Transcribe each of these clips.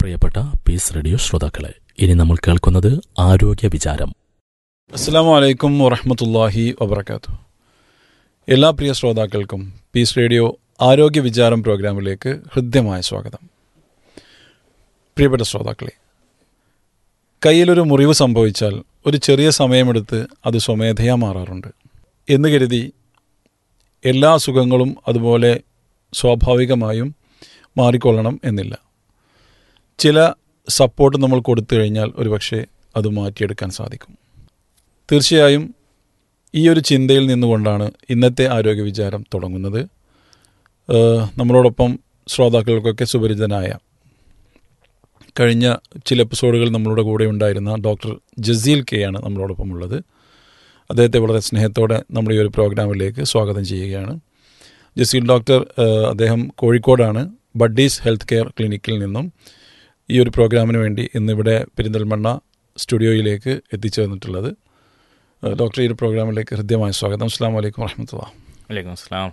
പ്രിയപ്പെട്ട piece radio ശ്രോതാക്കളെ ഇനി നമ്മൾ കേൾക്കുന്നത് ആരോഗ്യ വിചാരം അസ്സാം വലൈക്കും വറഹമത്തല്ലാഹി വബർക്കാത്തു എല്ലാ പ്രിയ ശ്രോതാക്കൾക്കും പീസ് റേഡിയോ ആരോഗ്യ വിചാരം പ്രോഗ്രാമിലേക്ക് ഹൃദ്യമായ സ്വാഗതം പ്രിയപ്പെട്ട ശ്രോതാക്കളെ കയ്യിലൊരു മുറിവ് സംഭവിച്ചാൽ ഒരു ചെറിയ സമയമെടുത്ത് അത് സ്വമേധയാ മാറാറുണ്ട് എന്ന് കരുതി എല്ലാ അസുഖങ്ങളും അതുപോലെ സ്വാഭാവികമായും മാറിക്കൊള്ളണം എന്നില്ല ചില സപ്പോർട്ട് നമ്മൾ കൊടുത്തു കഴിഞ്ഞാൽ ഒരുപക്ഷെ അത് മാറ്റിയെടുക്കാൻ സാധിക്കും തീർച്ചയായും ഈ ഒരു ചിന്തയിൽ നിന്നുകൊണ്ടാണ് ഇന്നത്തെ ആരോഗ്യ വിചാരം തുടങ്ങുന്നത് ഏഹ് നമ്മളോടൊപ്പം ശ്രോതാക്കൾക്കൊക്കെ സുപരിചിതനായ കഴിഞ്ഞ ചില എപ്പിസോഡുകൾ നമ്മളുടെ കൂടെ ഉണ്ടായിരുന്ന ഡോക്ടർ ജസീൽ കെ ആണ് നമ്മളോടൊപ്പം ഉള്ളത് അദ്ദേഹത്തെ വളരെ സ്നേഹത്തോടെ നമ്മുടെ ഈ ഒരു പ്രോഗ്രാമിലേക്ക് സ്വാഗതം ചെയ്യുകയാണ് ജസീൽ ഡോക്ടർ ഏഹ് അദ്ദേഹം കോഴിക്കോടാണ് ബഡ്ഡീസ് ഹെൽത്ത് കെയർ ക്ലിനിക്കിൽ നിന്നും ഈ ഒരു പ്രോഗ്രാമിന് വേണ്ടി ഇന്നിവിടെ പെരിന്തൽമണ്ണ സ്റ്റുഡിയോയിലേക്ക് എത്തിച്ചേർന്നിട്ടുള്ളത് ഏഹ് ഡോക്ടർ ഈ ഒരു പ്രോഗ്രാമിലേക്ക് ഹൃദ്യമായ സ്വാഗതം അസ്സാം വലൈക്കും വറഹമത്തുള്ള വലൈക്കും അസ്സലാം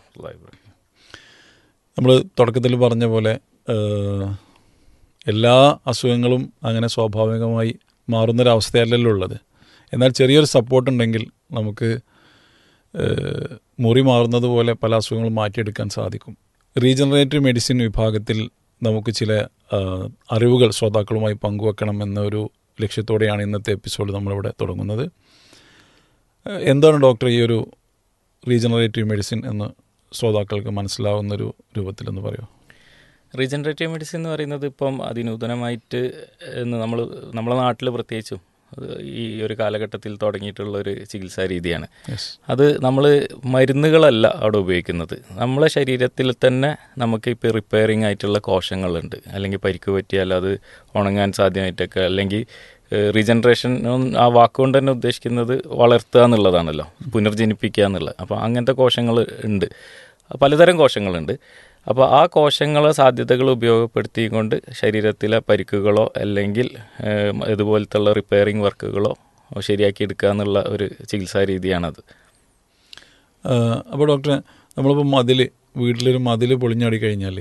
നമ്മൾ തുടക്കത്തിൽ പറഞ്ഞ പോലെ ഏഹ്, എല്ലാ അസുഖങ്ങളും അങ്ങനെ സ്വാഭാവികമായി മാറുന്നൊരവസ്ഥയല്ലല്ലോ ഉള്ളത് എന്നാൽ ചെറിയൊരു സപ്പോർട്ട് ഉണ്ടെങ്കിൽ നമുക്ക് ഏഹ്, മുറി മാറുന്നത് പോലെ പല അസുഖങ്ങളും മാറ്റിയെടുക്കാൻ സാധിക്കും റീജനറേറ്റീവ് മെഡിസിൻ വിഭാഗത്തിൽ നമുക്ക് ചില ഏഹ്, അറിവുകൾ ശ്രോതാക്കളുമായി പങ്കുവെക്കണം എന്നൊരു ലക്ഷ്യത്തോടെയാണ് ഇന്നത്തെ എപ്പിസോഡ് നമ്മളിവിടെ തുടങ്ങുന്നത് ഏഹ്, എന്താണ് ഡോക്ടർ ഈ ഒരു റീജനറേറ്റീവ് മെഡിസിൻ എന്ന് ശ്രോതാക്കൾക്ക് മനസ്സിലാവുന്നൊരു രൂപത്തിലെന്ന് പറയുമോ റീജനറേറ്റീവ് മെഡിസിൻ എന്ന് പറയുന്നത് ഇപ്പം അതിനൂതനമായിട്ട് എന്ന് നമ്മൾ നമ്മളെ നാട്ടിൽ പ്രത്യേകിച്ചും അത് ഈ ഒരു കാലഘട്ടത്തിൽ തുടങ്ങിയിട്ടുള്ള ഒരു ചികിത്സാ രീതിയാണ് യെസ് അത് നമ്മൾ മരുന്നുകളല്ല അവിടെ ഉപയോഗിക്കുന്നത് നമ്മളെ ശരീരത്തിൽ തന്നെ നമുക്ക് ഇപ്പോൾ റിപ്പയറിംഗ് ആയിട്ടുള്ള കോശങ്ങളുണ്ട് അല്ലെങ്കിൽ പരിക്ക് പറ്റിയാൽ അത് ഉണങ്ങാൻ സാധ്യമായിട്ടൊക്കെ അല്ലെങ്കിൽ റീജനറേഷൻ ആ വാക്കുകൊണ്ട് തന്നെ ഉദ്ദേശിക്കുന്നത് വളർത്തുക എന്നുള്ളതാണല്ലോ പുനർജനിപ്പിക്കുക എന്നുള്ളത് അപ്പോൾ അങ്ങനത്തെ കോശങ്ങൾ ഉണ്ട് പലതരം കോശങ്ങളുണ്ട് അപ്പോൾ ആ കോശങ്ങളെ സാധ്യതകൾ ഉപയോഗപ്പെടുത്തിക്കൊണ്ട് ശരീരത്തിലെ പരിക്കുകളോ അല്ലെങ്കിൽ ഏഹ്, ഇതുപോലത്തുള്ള റിപ്പയറിംഗ് വർക്കുകളോ ശരിയാക്കി എടുക്കുക എന്നുള്ള ഒരു ചികിത്സാ രീതിയാണത് അപ്പോൾ ഡോക്ടറെ നമ്മളിപ്പോൾ മതിൽ വീട്ടിലൊരു മതിൽ പൊളിഞ്ഞാടി കഴിഞ്ഞാൽ